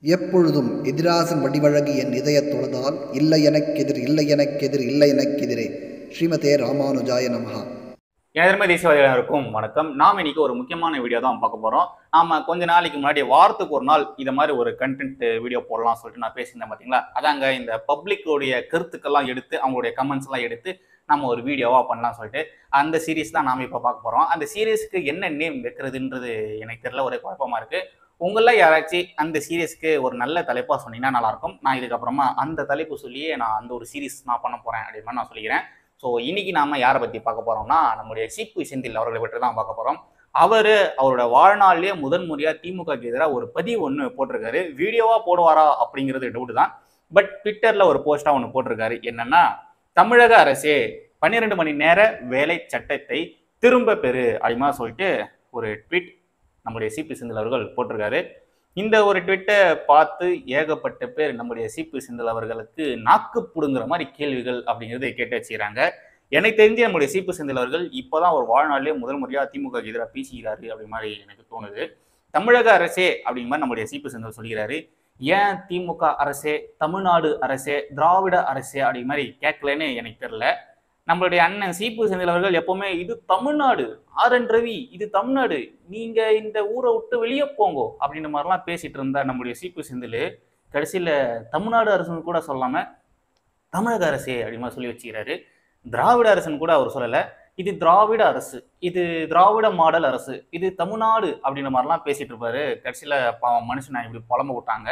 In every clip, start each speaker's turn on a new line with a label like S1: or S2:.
S1: எப்பொழுதும் எதிராசன் வடிவழகு என் இதயத் தொழுதால் இல்லை எனக்கெதிர் இல்லை எனக்கெதிர் இல்லை எனக்கெதிரே ஸ்ரீமதே ராமானுஜாய நமஹா
S2: எனதர்மை தேசியவாதிகளுக்கும் வணக்கம் நாம் இன்னைக்கு ஒரு முக்கியமான வீடியோ தான் பார்க்க போறோம் நாம கொஞ்ச நாளைக்கு முன்னாடி வாரத்துக்கு ஒரு நாள் இதை மாதிரி ஒரு கண்டென்ட் வீடியோ போடலாம் சொல்லிட்டு நான் பேசியிருந்தேன் பார்த்தீங்களா அதாங்க இந்த பப்ளிக்கோடைய கருத்துக்கெல்லாம் எடுத்து அவங்களுடைய கமெண்ட்ஸ் எல்லாம் எடுத்து நம்ம ஒரு வீடியோவா பண்ணலாம் சொல்லிட்டு அந்த சீரிஸ் தான் நாம இப்போ பார்க்க போறோம் அந்த சீரிஸ்க்கு என்ன நேம் வைக்கிறதுன்றது எனக்கு தெரியல ஒரே குழப்பமா இருக்கு உங்கள யாராச்சும் அந்த சீரிஸ்க்கு ஒரு நல்ல தலைப்பா சொன்னீங்கன்னா நல்லா இருக்கும் நான் இதுக்கப்புறமா அந்த தலைப்பு சொல்லியே நான் அந்த ஒரு சீரிஸ் நான் பண்ண போறேன் அப்படின்னு மாதிரி நான் சொல்லிக்கிறேன் ஸோ இன்னைக்கு நாம யாரை பத்தி பார்க்க போறோம்னா நம்முடைய சீப்பு செந்தில் அவர்களை பற்றி தான் பார்க்க போறோம் அவரு அவரோட வாழ்நாளிலேயே முதன் முறையா திமுகக்கு எதிராக ஒரு பதிவு ஒன்று போட்டிருக்காரு வீடியோவா போடுவாரா அப்படிங்கிறது டவுட் தான் பட் ட்விட்டர்ல ஒரு போஸ்டா ஒன்று போட்டிருக்காரு என்னன்னா தமிழக அரசே பன்னிரெண்டு மணி நேர வேலை சட்டத்தை திரும்ப பெறு அப்படிமா சொல்லிட்டு ஒரு ட்வீட் நம்முடைய சிபி செந்தில் அவர்கள் போட்டிருக்காரு இந்த ஒரு ட்விட்டை பார்த்து ஏகப்பட்ட பேர் நம்முடைய சிபி செந்தில் அவர்களுக்கு நாக்கு புடுங்குற மாதிரி கேள்விகள் அப்படிங்கிறத கேட்டு வச்சுக்கிறாங்க எனக்கு தெரிஞ்சு நம்முடைய சிபி செந்தில் அவர்கள் இப்போதான் ஒரு வாழ்நாளிலே முதல் முறையாக திமுக க்கு எதிராக பேசுகிறாரு அப்படி மாதிரி எனக்கு தோணுது தமிழக அரசே அப்படிங்கிற மாதிரி நம்முடைய சிபி செந்தில் சொல்கிறாரு ஏன் திமுக அரசே தமிழ்நாடு அரசே திராவிட அரசே அப்படி மாதிரி கேட்கலன்னு எனக்கு தெரியல நம்மளுடைய அண்ணன் சீப்பு செந்தில் அவர்கள் எப்பவுமே இது தமிழ்நாடு ஆர் என் ரவி இது தமிழ்நாடு நீங்க இந்த ஊரை விட்டு வெளியே போங்கோ அப்படின்ற மாதிரிலாம் பேசிட்டு இருந்தா நம்முடைய சீப்பு செந்தில் கடைசியில தமிழ்நாடு அரசுன்னு கூட சொல்லாம தமிழக அரசே அப்படிமா சொல்லி வச்சுக்கிறாரு திராவிட அரசுன்னு கூட அவர் சொல்லலை இது திராவிட அரசு இது திராவிட மாடல் அரசு இது தமிழ்நாடு அப்படின்ற மாதிரிலாம் பேசிட்டு இருப்பாரு கடைசியில பாவம் மனுஷனை இப்படி புலம்ப விட்டாங்க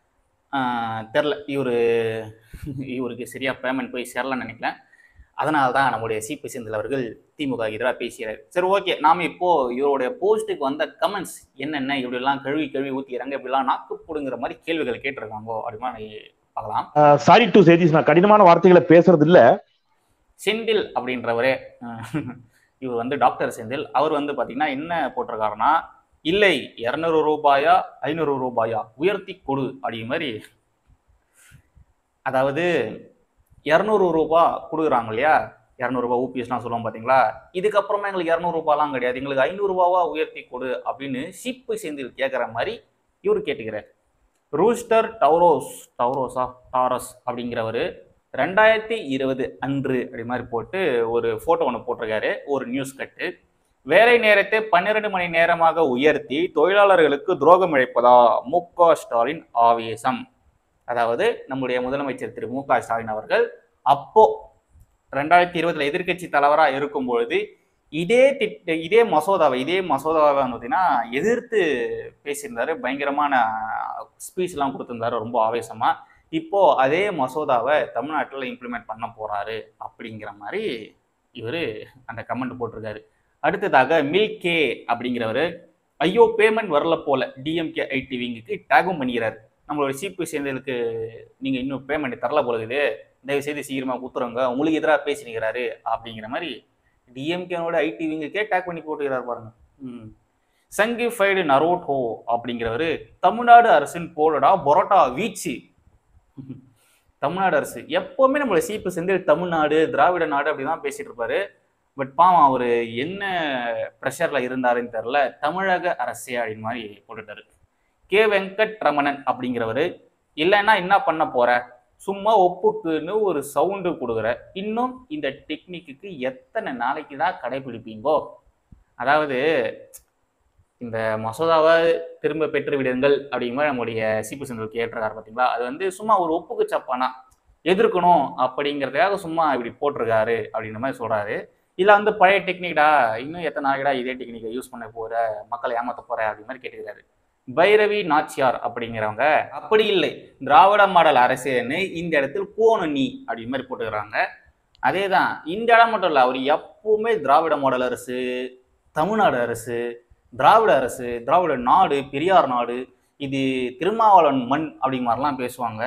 S2: ஆஹ் தெரில இவர் இவருக்கு சரியா பேமெண்ட் போய் சேரலன்னு நினைக்கிறேன் அதனால தான் நம்முடைய சிபி செந்தில் அவர்கள் திமுக எதிராக பேசுகிறார் சரி ஓகே நாம இப்போ இவருடைய போஸ்ட்டுக்கு வந்த கமெண்ட்ஸ் என்னென்ன இப்படிலாம் கழுவி கழுவி ஊற்றிக்கிறாங்க இப்படிலாம் நாக்கு போடுங்கிற மாதிரி கேள்விகள் கேட்டிருக்காங்கோ அப்படிமா பார்க்கலாம்
S3: சாரி டு சேதிஸ் நான் கடினமான வார்த்தைகளை பேசுறது இல்ல
S2: செந்தில் அப்படின்றவரே அஹ், இவர் வந்து டாக்டர் செந்தில் அவர் வந்து பார்த்தீங்கன்னா என்ன போட்டிருக்காருன்னா இல்லை இரநூறு ரூபாயா ஐநூறு ரூபாயா உயர்த்தி கொடு அப்படிங்கிற மாதிரி அதாவது இரநூறு ரூபா கொடுக்குறாங்க இல்லையா இரநூறுபா ஊபிஎஸ்லாம் சொல்லுவோம் பார்த்தீங்களா இதுக்கப்புறமா எங்களுக்கு இரநூறுபாலாம் கிடையாது எங்களுக்கு ஐநூறுரூபாவா உயர்த்தி கொடு அப்படின்னு சிப்பு செந்தில் கேட்குற மாதிரி இவர் கேட்டுக்கிறார் ரூஸ்டர் டவுரோஸ் டவுரோஸா டாரஸ் அப்படிங்கிறவர் ரெண்டாயிரத்தி இருபது அன்று அப்படி மாதிரி போட்டு ஒரு ஃபோட்டோ ஒன்று போட்டிருக்காரு ஒரு நியூஸ் கட்டு வேலை நேரத்தை பன்னிரண்டு மணி நேரமாக உயர்த்தி தொழிலாளர்களுக்கு துரோகம் இழைப்பதா மு க ஸ்டாலின் ஆவேசம் அதாவது நம்முடைய முதலமைச்சர் திரு மு க ஸ்டாலின் அவர்கள் அப்போ ரெண்டாயிரத்தி இருபதுல எதிர்க்கட்சி தலைவராக இருக்கும்பொழுது இதே திட்ட இதே மசோதாவை இதே மசோதாவை வந்து பார்த்தீங்கன்னா எதிர்த்து பேசியிருந்தாரு பயங்கரமான ஸ்பீச்லாம் கொடுத்திருந்தாரு ரொம்ப ஆவேசமா இப்போ அதே மசோதாவை தமிழ்நாட்டில் இம்ப்ளிமெண்ட் பண்ண போறாரு அப்படிங்கிற மாதிரி இவர் அந்த கமெண்ட் போட்டிருக்காரு அடுத்ததாக மில்கே அப்படிங்கிறவர் ஐயோ பேமெண்ட் வரல போல டிஎம்கே ஐடி விங்குக்கு டேகும் பண்ணிக்கிறாரு நம்மளோட சிபி சேர்ந்ததுக்கு நீங்க இன்னும் பேமெண்ட் தரல போல இருக்குது தயவு செய்து சீக்கிரமா குத்துறவங்க உங்களுக்கு எதிராக பேசினுக்கிறாரு அப்படிங்கிற மாதிரி டிஎம்கேனோட ஐடி விங்குக்கே டேக் பண்ணி போட்டுக்கிறாரு பாருங்க ம் சங்கிஃபைடு நரோட்டோ அப்படிங்கிறவர் தமிழ்நாடு அரசின் போலடா பொரோட்டா வீச்சு தமிழ்நாடு அரசு எப்பவுமே நம்மளோட சீப்பு செந்தில் தமிழ்நாடு திராவிட நாடு அப்படிதான் பேசிட்டு இருப்பாரு பட் பாவம் அவரு என்ன ப்ரெஷர்ல இருந்தாருன்னு தெரில தமிழக அரசே அப்படின்னு மாதிரி போட்டுட்டாரு கே வெங்கட் ரமணன் அப்படிங்கிறவர் இல்லைன்னா என்ன பண்ண போற சும்மா ஒப்புக்குன்னு ஒரு சவுண்டு கொடுக்குற இன்னும் இந்த டெக்னிக்கு எத்தனை நாளைக்கு தான் கடைபிடிப்பீங்கோ அதாவது இந்த மசோதாவை திரும்ப பெற்று விடுங்கள் அப்படிங்கிற மாதிரி நம்முடைய சிபி செந்தில் கேட்டிருக்காரு பார்த்தீங்களா அது வந்து சும்மா ஒரு ஒப்புக்கு சப்பானா எதிர்க்கணும் அப்படிங்கிறதுக்காக சும்மா இப்படி போட்டிருக்காரு அப்படின்ற மாதிரி சொல்றாரு இல்லை வந்து பழைய டெக்னிக்டா இன்னும் எத்தனை நாளைக்கடா இதே டெக்னிக்கை யூஸ் பண்ண போற மக்களை ஏமாத்த போற அப்படி மாதிரி கேட்டுக்கிறாரு பைரவி நாச்சியார் அப்படிங்கிறவங்க அப்படி இல்லை திராவிட மாடல் அரசுன்னு இந்த இடத்தில் போகணும் நீ அப்படி மாதிரி போட்டுக்கிறாங்க அதே தான் இந்த இடம் மட்டும் இல்லை அவர் எப்பவுமே திராவிட மாடல் அரசு தமிழ்நாடு அரசு திராவிட அரசு திராவிட நாடு பெரியார் நாடு இது திருமாவளவன் மண் அப்படிங்க மாதிரிலாம் பேசுவாங்க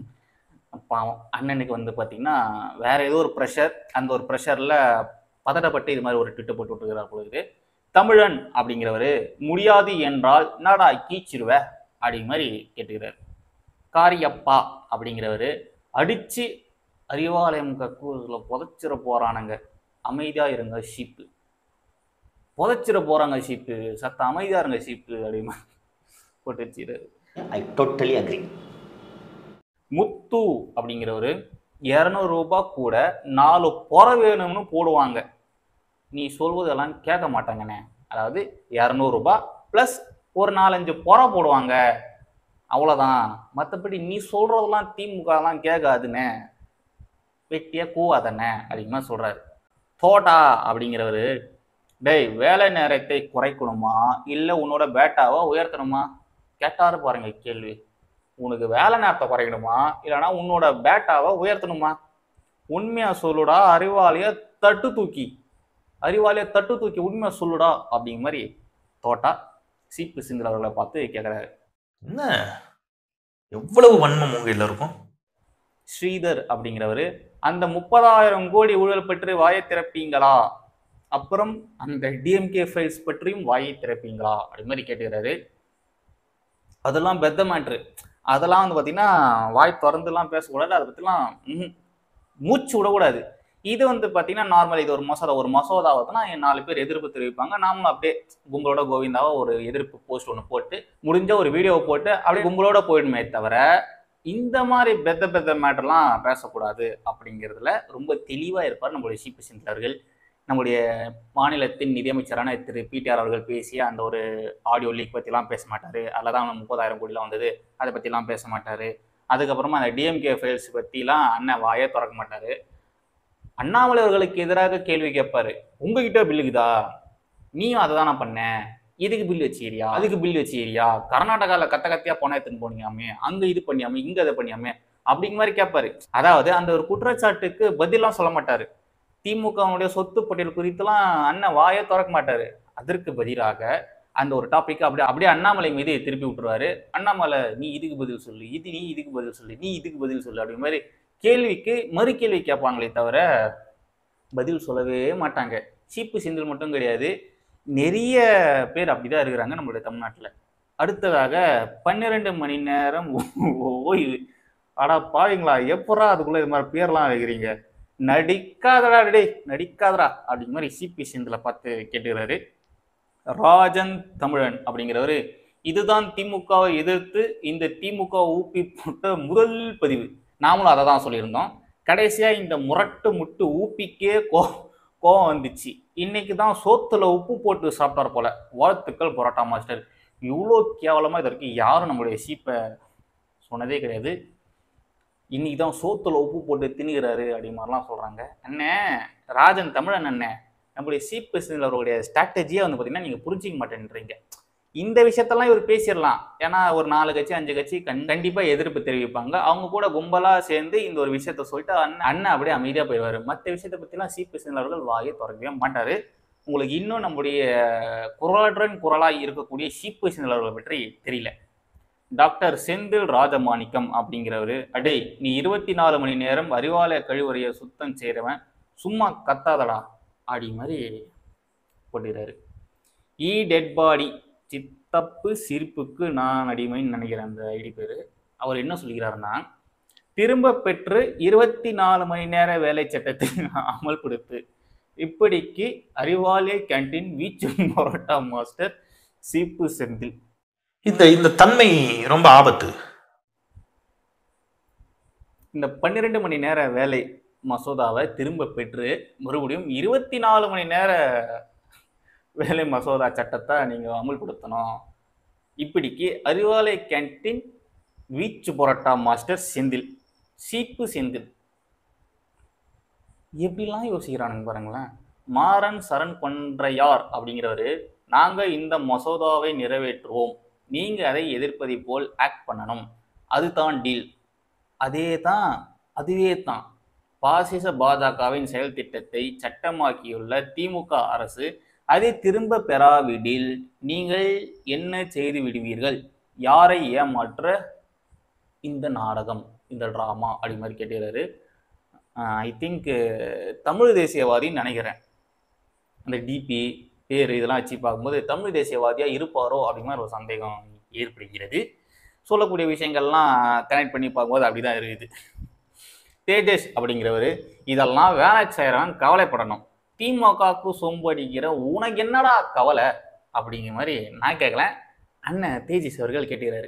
S2: பாவம் அண்ணனுக்கு வந்து பார்த்தீங்கன்னா வேற ஏதோ ஒரு ப்ரெஷர் அந்த ஒரு ப்ரெஷரில் பதட்டப்பட்டு இது மாதிரி ஒரு ட்விட்டர் போட்டு விட்டுக்கிறார் பொழுது தமிழன் அப்படிங்கிறவர் முடியாது என்றால் என்னடா கீச்சிருவ அப்படிங்கிற மாதிரி கேட்டுக்கிறார் காரியப்பா அப்படிங்கிறவர் அடிச்சு அறிவாலயம் கக்கூரில் புதைச்சிட போறானுங்க அமைதியா இருங்க ஷீப்பு புதைச்சிட போறாங்க ஷீப்பு சத்த அமைதியா இருங்க ஷீப்பு அப்படிமா போட்டு வச்சுக்கிறாரு
S4: ஐ டோட்டலி அக்ரி
S2: முத்து அப்படிங்கிறவர் இரநூறு ரூபாய் கூட நாலு புற வேணும்னு போடுவாங்க நீ சொல்வதெல்லாம் கேட்க மாட்டாங்கண்ணே அதாவது இரநூறுபா ப்ளஸ் ஒரு நாலஞ்சு புற போடுவாங்க அவ்வளோதான் மற்றபடி நீ சொல்கிறதெல்லாம் திமுகலாம் கேட்காதுண்ணே வெட்டியாக கூவாதண்ணே அப்படிங்கிற சொல்கிறாரு தோட்டா அப்படிங்கிறவர் டேய் வேலை நேரத்தை குறைக்கணுமா இல்லை உன்னோட பேட்டாவை உயர்த்தணுமா கேட்டாரு பாருங்க கேள்வி உனக்கு வேலை நேரத்தை குறைக்கணுமா இல்லைனா உன்னோட பேட்டாவை உயர்த்தணுமா உண்மையா சொல்லுடா அறிவாளிய தட்டு தூக்கி அறிவாளிய தட்டு தூக்கி உண்மையா சொல்லுடா அப்படிங்கிற மாதிரி தோட்டா சீப்பு சிந்தல் அவர்களை பார்த்து கேட்குறாரு
S5: என்ன எவ்வளவு வன்மம் உங்க எல்லாருக்கும்
S2: ஸ்ரீதர் அப்படிங்கிறவர் அந்த முப்பதாயிரம் கோடி ஊழல் பற்றி வாயை திறப்பீங்களா அப்புறம் அந்த டிஎம்கே ஃபைல்ஸ் பற்றியும் வாயை திறப்பீங்களா அப்படி மாதிரி கேட்டுக்கிறாரு அதெல்லாம் பெத்த மேட்ரு அதெல்லாம் வந்து பார்த்தீங்கன்னா வாய் திறந்துலாம் பேசக்கூடாது அதை பற்றிலாம் ம்ஹும். மூச்சு விடக்கூடாது இது வந்து பார்த்தீங்கன்னா நார்மல் இது ஒரு மசோதா ஒரு மசோதாவதுனா நாலு பேர் எதிர்ப்பு தெரிவிப்பாங்க நாமளும் அப்படியே கும்பலோட கோவிந்தாவா ஒரு எதிர்ப்பு போஸ்ட் ஒன்று போட்டு முடிஞ்ச ஒரு வீடியோவை போட்டு அப்படியே கும்பலோட போயிடுமே தவிர இந்த மாதிரி பெத்த பெத்த மேட்டர்லாம் பேசக்கூடாது அப்படிங்கிறதுல ரொம்ப தெளிவாக இருப்பார் நம்மளுடைய சீப்பு சிந்தர்கள் நம்முடைய மாநிலத்தின் நிதியமைச்சரான திரு பிடிஆர் அவர்கள் பேசிய அந்த ஒரு ஆடியோ லீக் பற்றிலாம் பேச மாட்டார் அதில் தான் முப்பதாயிரம் கோடிலாம் வந்தது அதை பற்றிலாம் பேச மாட்டார் அதுக்கப்புறமா அந்த டிஎம்கே ஃபைல்ஸ் பற்றிலாம் அண்ணன் வாயே திறக்க மாட்டார் அண்ணாமலை அவர்களுக்கு எதிராக கேள்வி கேட்பாரு உங்ககிட்ட பில்லுக்குதா நீயும் அதை தானே பண்ண இதுக்கு பில் வச்சுக்கிறியா அதுக்கு பில் வச்சுக்கிறியா கர்நாடகாவில் கத்த கத்தியா பணம் எடுத்துன்னு போனியாமே அங்க இது பண்ணியாமே இங்க அதை பண்ணியாமே அப்படிங்கிற மாதிரி கேட்பாரு அதாவது அந்த ஒரு குற்றச்சாட்டுக்கு பதிலாம் சொல்ல மாட்டாரு திமுகவுடைய சொத்து பட்டியல் குறித்துலாம் அண்ணன் வாயே திறக்க மாட்டாரு அதற்கு பதிலாக அந்த ஒரு டாபிக் அப்படியே அப்படியே அண்ணாமலை மீது திருப்பி விட்டுருவாரு அண்ணாமலை நீ இதுக்கு பதில் சொல்லு இது நீ இதுக்கு பதில் சொல்லு நீ இதுக்கு பதில் சொல்லு அப்படிங்கிற மாதிரி கேள்விக்கு மறு கேள்வி கேட்பாங்களே தவிர பதில் சொல்லவே மாட்டாங்க சீப்பு சிந்தல் மட்டும் கிடையாது நிறைய பேர் அப்படிதான் இருக்கிறாங்க நம்மளுடைய தமிழ்நாட்டில் அடுத்ததாக பன்னிரெண்டு மணி நேரம் ஓய்வு அடா பாவீங்களா எப்படா அதுக்குள்ள இது மாதிரி பேர்லாம் வைக்கிறீங்க நடிக்காதடா டேய் நடிக்காதடா அப்படிங்கிற மாதிரி சிபி சிந்தில் பார்த்து கேட்டுக்கிறாரு ராஜன் தமிழன் அப்படிங்கிறவரு இதுதான் திமுகவை எதிர்த்து இந்த திமுக ஊப்பி போட்ட முதல் பதிவு நாமளும் அதை தான் சொல்லியிருந்தோம் கடைசியா இந்த முரட்டு முட்டு ஊப்பிக்கே கோ கோவம் வந்துச்சு இன்னைக்கு தான் சோத்துல உப்பு போட்டு சாப்பிட்டார் போல வாழ்த்துக்கள் பரோட்டா மாஸ்டர் இவ்வளோ கேவலமாக இது வரைக்கும் யாரும் நம்மளுடைய சீப்பை சொன்னதே கிடையாது இன்னைக்கு தான் சோத்துல உப்பு போட்டு திணிகிறாரு அப்படி மாதிரிலாம் சொல்கிறாங்க அண்ணே ராஜன் தமிழன் அண்ணே நம்மளுடைய சீப்பு அவருடைய ஸ்ட்ராட்டஜியை வந்து பார்த்தீங்கன்னா நீங்கள் புரிஞ்சிக்க மாட்டேன்றீங்க இந்த விஷயத்தெல்லாம் இவர் பேசிடலாம் ஏன்னா ஒரு நாலு கட்சி அஞ்சு கட்சி கண் கண்டிப்பாக எதிர்ப்பு தெரிவிப்பாங்க அவங்க கூட கும்பலாக சேர்ந்து இந்த ஒரு விஷயத்த சொல்லிட்டு அண்ணன் அண்ணன் அப்படியே அமைதியாக போயிடுவார் மற்ற விஷயத்தை பற்றிலாம் சீப்பு அவர்கள் வாயை திறக்கவே மாட்டார் உங்களுக்கு இன்னும் நம்முடைய குரலற்றன் குரலாக இருக்கக்கூடிய சீப்பு அவர்களை பற்றி தெரியல டாக்டர் செந்தில் ராஜமாணிக்கம் அப்படிங்கிறவர் அடே நீ இருபத்தி நாலு மணி நேரம் அறிவாலய கழிவறையை சுத்தம் செய்கிறவன் சும்மா கத்தாதடா ஆடி மாதிரி போட்டுறாரு இ டெட் பாடி சித்தப்பு சிரிப்புக்கு நான் அடிமைன்னு நினைக்கிறேன் அந்த ஐடி பேர் அவர் என்ன சொல்கிறாருன்னா திரும்ப பெற்று இருபத்தி நாலு மணி நேர வேலை சட்டத்தை அமல்படுத்து இப்படிக்கு அறிவாலய கேண்டீன் வீச்சு பரோட்டா மாஸ்டர் சீப்பு செந்தில்
S5: இந்த இந்த தன்மை ரொம்ப ஆபத்து
S2: இந்த பன்னிரெண்டு மணி நேர வேலை மசோதாவை திரும்ப பெற்று மறுபடியும் இருபத்தி நாலு மணி நேர வேலை மசோதா சட்டத்தை நீங்கள் அமுல்படுத்தணும் இப்படிக்கு அறிவாலய கேண்டீன் வீச்சு பரோட்டா மாஸ்டர் செந்தில் சீப்பு செந்தில் எப்படிலாம் யோசிக்கிறானுங்க பாருங்களேன் மாறன் சரண் கொன்றையார் அப்படிங்கிறவரு நாங்கள் இந்த மசோதாவை நிறைவேற்றுவோம் நீங்கள் அதை எதிர்ப்பதை போல் ஆக்ட் பண்ணணும் அதுதான் டீல் அதே தான் அதுவே தான் பாசிச பாஜகவின் செயல் திட்டத்தை சட்டமாக்கியுள்ள திமுக அரசு அதை திரும்ப பெறாவிடில் நீங்கள் என்ன செய்து விடுவீர்கள் யாரை ஏமாற்ற இந்த நாடகம் இந்த ட்ராமா அப்படி மாதிரி கேட்டுக்கிறாரு ஐ திங்க் தமிழ் தேசியவாதின்னு நினைக்கிறேன் அந்த டிபி பேர் இதெல்லாம் வச்சு பார்க்கும்போது தமிழ் தேசியவாதியாக இருப்பாரோ அப்படிங்கிற மாதிரி ஒரு சந்தேகம் ஏற்படுகிறது சொல்லக்கூடிய விஷயங்கள்லாம் கனெக்ட் பண்ணி பார்க்கும்போது அப்படி தான் இருக்குது தேஜஸ் அப்படிங்கிறவர் இதெல்லாம் வேலை செய்கிறவன் கவலைப்படணும் திமுகவுக்கு சொம்படிக்கிற உனக்கு என்னடா கவலை அப்படிங்கிற மாதிரி நான் கேட்கல அண்ணன் தேஜஸ் அவர்கள் கேட்டுக்கிறாரு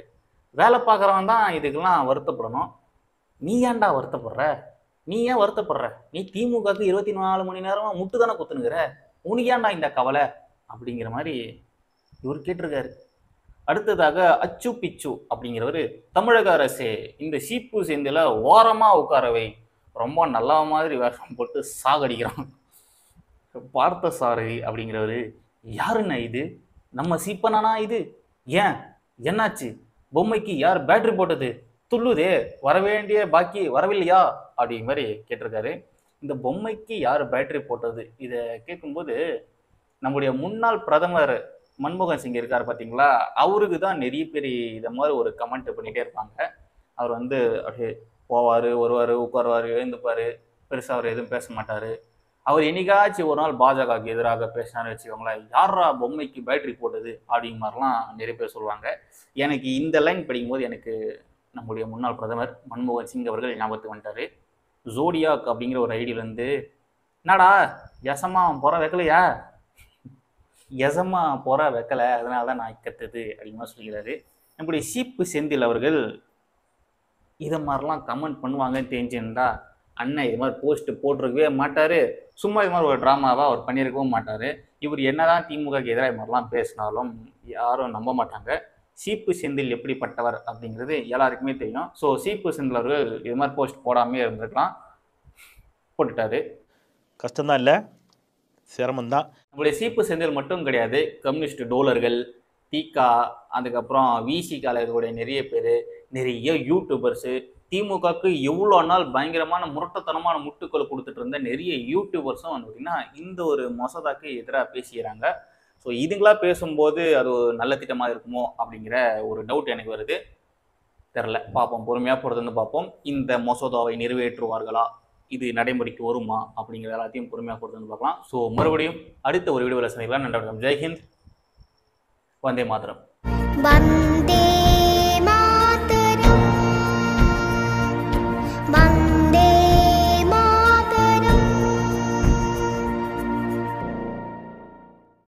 S2: வேலை பார்க்குறவன் தான் இதுக்கெல்லாம் வருத்தப்படணும் நீ ஏன்டா வருத்தப்படுற நீ ஏன் வருத்தப்படுற நீ திமுகவுக்கு இருபத்தி நாலு மணி நேரமா முட்டு தானே குத்துனுங்கிற உனக்கு ஏன்டா இந்த கவலை அப்படிங்கிற மாதிரி இவர் கேட்டிருக்காரு அடுத்ததாக அச்சு பிச்சு அப்படிங்கிறவர் தமிழக அரசே இந்த சீப்பு செந்தில ஓரமா உட்காரவை ரொம்ப நல்ல மாதிரி வேஷம் போட்டு சாகடிக்கிறான் பார்த்த சாரதி அப்படிங்கிறவரு யாருண்ணா இது நம்ம சீப்பனானா இது ஏன் என்னாச்சு பொம்மைக்கு யார் பேட்டரி போட்டது துள்ளுதே வரவேண்டிய பாக்கி வரவில்லையா அப்படிங்கிற மாதிரி கேட்டிருக்காரு இந்த பொம்மைக்கு யார் பேட்டரி போட்டது இதை கேட்கும்போது நம்முடைய முன்னாள் பிரதமர் மன்மோகன் சிங் இருக்கார் பார்த்தீங்களா அவருக்கு தான் நிறைய பேர் இதை மாதிரி ஒரு கமெண்ட் பண்ணிகிட்டே இருப்பாங்க அவர் வந்து அப்படியே போவார் வருவார் உட்காருவார் எழுந்துப்பார் பெருசாக அவர் எதுவும் பேச மாட்டார் அவர் என்னைக்காச்சும் ஒரு நாள் பாஜகவுக்கு எதிராக பேசினார்னு வச்சுக்கோங்களேன் யாரா பொம்மைக்கு பேட்டரி போட்டது அப்படிங்கிற மாதிரிலாம் நிறைய பேர் சொல்லுவாங்க எனக்கு இந்த லைன் படிக்கும்போது எனக்கு நம்முடைய முன்னாள் பிரதமர் மன்மோகன் சிங் அவர்கள் ஞாபகத்துக்கு வந்துட்டாரு ஜோடியாக் அப்படிங்கிற ஒரு ஐடியிலேருந்து என்னடா எசமா புற வைக்கலையா எசமா புற வைக்கல அதனால தான் நான் கத்துது அப்படிமா சொல்லிக்கிறாரு நம்முடைய சீப்பு செந்தில் அவர்கள் இதை மாதிரிலாம் கமெண்ட் பண்ணுவாங்கன்னு தெரிஞ்சிருந்தா அண்ணன் இது மாதிரி போஸ்ட் போட்டிருக்கவே மாட்டார் சும்மா இது மாதிரி ஒரு ட்ராமாவாக அவர் பண்ணியிருக்கவும் மாட்டார் இவர் என்னதான் திமுகக்கு எதிராக இது மாதிரிலாம் பேசினாலும் யாரும் நம்ப மாட்டாங்க சீப்பு செந்தில் எப்படிப்பட்டவர் அப்படிங்கிறது எல்லாருக்குமே தெரியும் ஸோ சீப்பு செந்தில் அவர்கள் இது மாதிரி போஸ்ட் போடாமே இருந்திருக்கலாம் போட்டுட்டாரு
S5: கஷ்டம்தான் இல்லை சிரமம்தான்
S2: நம்மளுடைய சீப்பு செந்தில் மட்டும் கிடையாது கம்யூனிஸ்ட் டோலர்கள் தீகா அதுக்கப்புறம் விசிகால இருக்கக்கூடிய நிறைய பேர் நிறைய யூடியூபர்ஸு திமுகவுக்கு எவ்வளோ நாள் பயங்கரமான முரட்டத்தனமான முட்டுக்கள் கொடுத்துட்டு இருந்த நிறைய யூடியூபர்ஸும் வந்து பார்த்திங்கன்னா இந்த ஒரு மொசதாக்கு எதிராக பேசிக்கிறாங்க ஸோ இதுங்களா பேசும்போது அது ஒரு நல்ல திட்டமாக இருக்குமோ அப்படிங்கிற ஒரு டவுட் எனக்கு வருது தெரில பார்ப்போம் பொறுமையாக பொறுத்து பார்ப்போம் இந்த மசோதாவை நிறைவேற்றுவார்களா இது நடைமுறைக்கு வருமா அப்படிங்கிற எல்லாத்தையும் பொறுமையாக பொறுத்து பார்க்கலாம் ஸோ மறுபடியும் அடுத்த ஒரு வீடியோவில் சந்திக்கலாம் நன்றி வணக்கம் ஜெய்ஹிந்த் வந்தே மாதரம்
S4: वन्दे